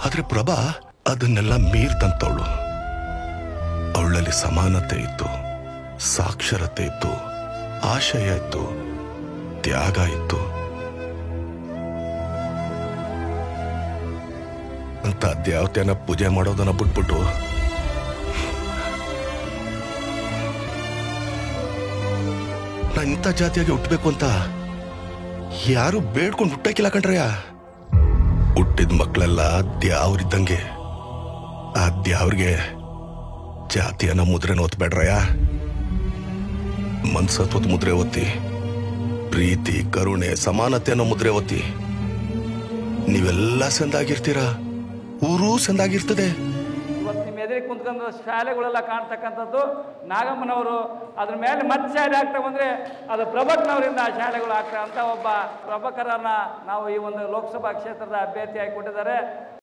ಆದ್ರೆ ಪ್ರಭಾ ಅದನ್ನೆಲ್ಲ ಮೀರ್ದಂತವಳು ಅವಳಲ್ಲಿ ಸಮಾನತೆ ಇತ್ತು ಸಾಕ್ಷರತೆ ಇತ್ತು ಆಶಯ ಇತ್ತು ತ್ಯಾಗ ಇತ್ತು ಅಂತ ದೇವತೆನ ಪೂಜೆ ಮಾಡೋದನ್ನ ಬಿಟ್ಬಿಟ್ಟು ನಾ ಇಂಥ ಜಾತಿಯಾಗಿ ಹುಟ್ಟಬೇಕು ಅಂತ ಯಾರು ಬೇಡ್ಕೊಂಡು ಹುಟ್ಟಕ್ಕಿಲ್ಲ ಕಣ್ರಯ್ಯ ಹುಟ್ಟಿದ ಮಕ್ಕಳೆಲ್ಲ ದ್ಯಾವ್ರಿದ್ದಂಗೆ ಆ ದ್ಯಾವ್ರಿಗೆ ಜಾತಿಯನ್ನ ಮುದ್ರೆನ ಓದ್ಬೇಡ್ರಯ್ಯ ಮನ್ಸತ್ವದ ಮುದ್ರೆ ಒತ್ತಿ ಪ್ರೀತಿ ಕರುಣೆ ಸಮಾನತೆ ಅನ್ನೋ ಮುದ್ರೆ ಒತ್ತಿ ನೀವೆಲ್ಲ ಸಂದಾಗಿರ್ತೀರ ಊರೂ ಸಂದಾಗಿರ್ತದೆ ಇವತ್ತು ನಿಮ್ಮ ಎದುರಿಗೆ ಕುಂತ್ಕೊಂಡು ಶಾಲೆಗಳೆಲ್ಲ ಕಾಣ್ತಕ್ಕಂಥದ್ದು ನಾಗಮ್ಮನವರು ಅದ್ರ ಮೇಲೆ ಮತ್ತೆ ಶಾಲೆ ಆಗ್ತಾ ಬಂದರೆ ಅದು ಪ್ರಭಕ್ನವರಿಂದ ಆ ಶಾಲೆಗಳು ಆಗ್ತಾ ಅಂತ ಒಬ್ಬ ಪ್ರಭಕರನ್ನ ನಾವು ಈ ಒಂದು ಲೋಕಸಭಾ ಕ್ಷೇತ್ರದ ಅಭ್ಯರ್ಥಿಯಾಗಿ ಕೊಟ್ಟಿದ್ದಾರೆ